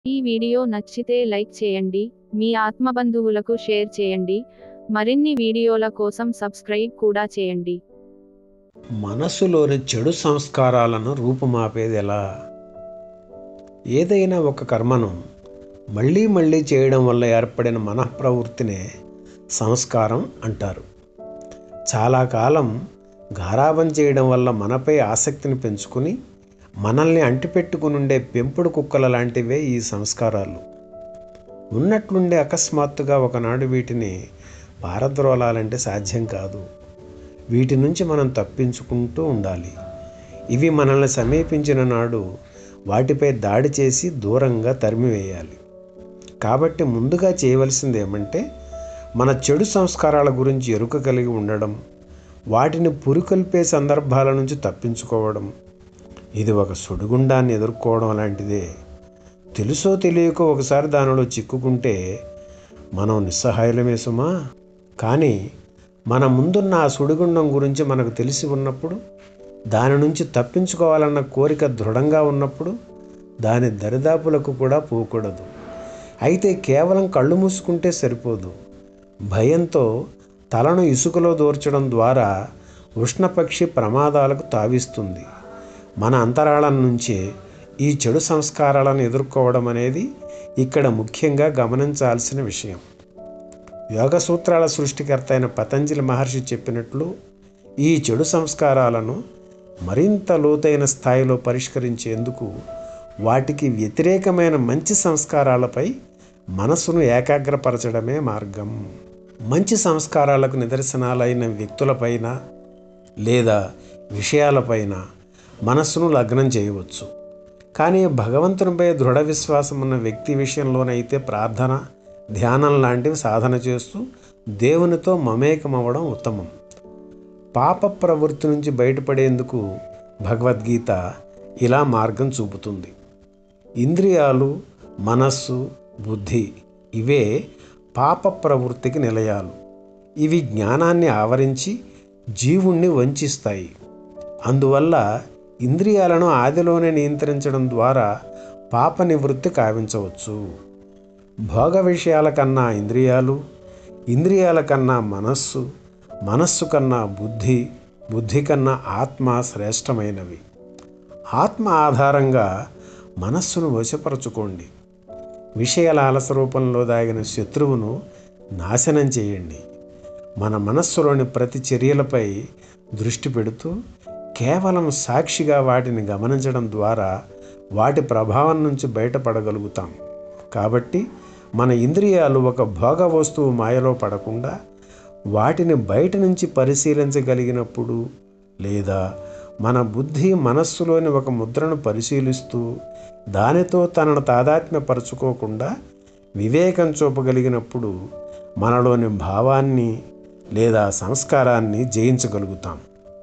ఈ వీడియో నచ్చితే లైక్ చేయండి మీ ఆత్మబంధువులకు షేర్ చేయండి మరిన్ని వీడియోల కోసం సబ్స్క్రైబ్ కూడా చేయండి మనస్సులోని చెడు సంస్కారాలను రూపుమాపేది ఎలా ఏదైనా ఒక కర్మను మళ్ళీ మళ్ళీ చేయడం వల్ల ఏర్పడిన మనఃప్రవృత్తినే సంస్కారం అంటారు చాలా కాలం గారాబం చేయడం వల్ల మనపై ఆసక్తిని పెంచుకుని మనల్ని అంటిపెట్టుకునుండే పెంపుడు కుక్కల లాంటివే ఈ సంస్కారాలు ఉన్నట్లుండే అకస్మాత్తుగా ఒకనాడు వీటిని పారద్రోలాలంటే సాధ్యం కాదు వీటి నుంచి మనం తప్పించుకుంటూ ఉండాలి ఇవి మనల్ని సమీపించిన నాడు వాటిపై దాడి చేసి దూరంగా తరిమివేయాలి కాబట్టి ముందుగా చేయవలసింది ఏమంటే మన చెడు సంస్కారాల గురించి ఎరుక కలిగి ఉండడం వాటిని పురికొల్పే సందర్భాల నుంచి తప్పించుకోవడం ఇది ఒక సుడిగుండాన్ని ఎదుర్కోవడం లాంటిదే తెలుసో తెలియకో ఒకసారి దానిలో చిక్కుకుంటే మనం నిస్సహాయులమే సుమా కానీ మన ముందున్న ఆ సుడిగుండం గురించి మనకు తెలిసి ఉన్నప్పుడు దాని నుంచి తప్పించుకోవాలన్న కోరిక దృఢంగా ఉన్నప్పుడు దాని దరిదాపులకు కూడా పోకూడదు అయితే కేవలం కళ్ళు మూసుకుంటే సరిపోదు భయంతో తలను ఇసుకలో దూర్చడం ద్వారా ఉష్ణపక్షి ప్రమాదాలకు తావిస్తుంది మన అంతరాళం నుంచే ఈ చెడు సంస్కారాలను ఎదుర్కోవడం అనేది ఇక్కడ ముఖ్యంగా గమనించాల్సిన విషయం యోగ సూత్రాల సృష్టికర్త అయిన పతంజలి మహర్షి చెప్పినట్లు ఈ చెడు సంస్కారాలను మరింత లోతైన స్థాయిలో పరిష్కరించేందుకు వాటికి వ్యతిరేకమైన మంచి సంస్కారాలపై మనసును ఏకాగ్రపరచడమే మార్గం మంచి సంస్కారాలకు నిదర్శనాలైన వ్యక్తులపైన లేదా విషయాలపైన మనస్సును లగ్నం చేయవచ్చు కానీ భగవంతునిపై దృఢ విశ్వాసం ఉన్న వ్యక్తి విషయంలోనైతే ప్రార్థన ధ్యానం లాంటివి సాధన చేస్తూ దేవునితో మమేకమవ్వడం ఉత్తమం పాప ప్రవృత్తి నుంచి బయటపడేందుకు భగవద్గీత ఇలా మార్గం చూపుతుంది ఇంద్రియాలు మనస్సు బుద్ధి ఇవే పాప ప్రవృత్తికి నిలయాలు ఇవి జ్ఞానాన్ని ఆవరించి జీవుణ్ణి వంచిస్తాయి అందువల్ల ఇంద్రియాలను ఆదిలోనే నియంత్రించడం ద్వారా పాప నివృత్తి కావించవచ్చు భోగ విషయాల కన్నా ఇంద్రియాలు ఇంద్రియాల కన్నా మనస్సు మనస్సు కన్నా బుద్ధి బుద్ధి కన్నా ఆత్మ శ్రేష్టమైనవి ఆత్మ ఆధారంగా మనస్సును వశపరచుకోండి విషయాల అలస రూపంలో దాగిన శత్రువును నాశనం చేయండి మన మనస్సులోని ప్రతి చర్యలపై దృష్టి పెడుతూ కేవలం సాక్షిగా వాటిని గమనించడం ద్వారా వాటి ప్రభావం నుంచి బయటపడగలుగుతాం కాబట్టి మన ఇంద్రియాలు ఒక భోగ వస్తువు మాయలో పడకుండా వాటిని బయట నుంచి పరిశీలించగలిగినప్పుడు లేదా మన బుద్ధి మనస్సులోని ఒక ముద్రను పరిశీలిస్తూ దానితో తనను తాదాత్మ్యపరచుకోకుండా వివేకం చూపగలిగినప్పుడు మనలోని భావాన్ని లేదా సంస్కారాన్ని జయించగలుగుతాం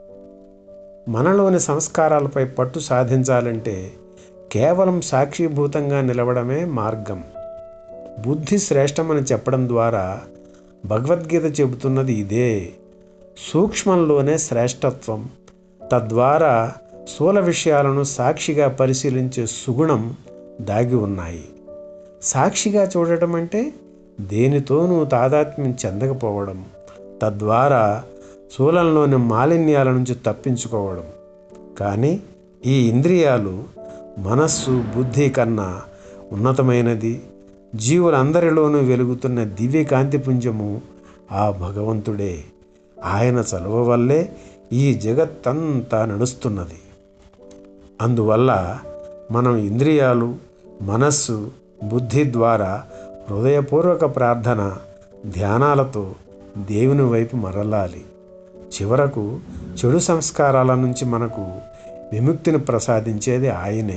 మనలోని సంస్కారాలపై పట్టు సాధించాలంటే కేవలం సాక్షిభూతంగా నిలవడమే మార్గం బుద్ధి శ్రేష్టమని చెప్పడం ద్వారా భగవద్గీత చెబుతున్నది ఇదే సూక్ష్మంలోనే శ్రేష్టత్వం తద్వారా స్థూల విషయాలను సాక్షిగా పరిశీలించే సుగుణం దాగి ఉన్నాయి సాక్షిగా చూడటం అంటే దేనితోనూ తాదాత్మ్యం చెందకపోవడం తద్వారా స్థూలంలోని మాలిన్యాల నుంచి తప్పించుకోవడం కానీ ఈ ఇంద్రియాలు మనస్సు బుద్ధి కన్నా ఉన్నతమైనది జీవులందరిలోనూ వెలుగుతున్న దివ్య కాంతిపుంజము ఆ భగవంతుడే ఆయన చలువ వల్లే ఈ జగత్తంతా నడుస్తున్నది అందువల్ల మనం ఇంద్రియాలు మనస్సు బుద్ధి ద్వారా హృదయపూర్వక ప్రార్థన ధ్యానాలతో దేవుని వైపు మరలాలి చివరకు చెడు సంస్కారాల నుంచి మనకు విముక్తిని ప్రసాదించేది ఆయనే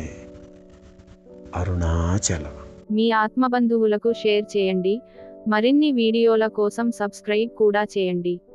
అరుణాచలం మీ ఆత్మబంధువులకు షేర్ చేయండి మరిన్ని వీడియోల కోసం సబ్స్క్రైబ్ కూడా చేయండి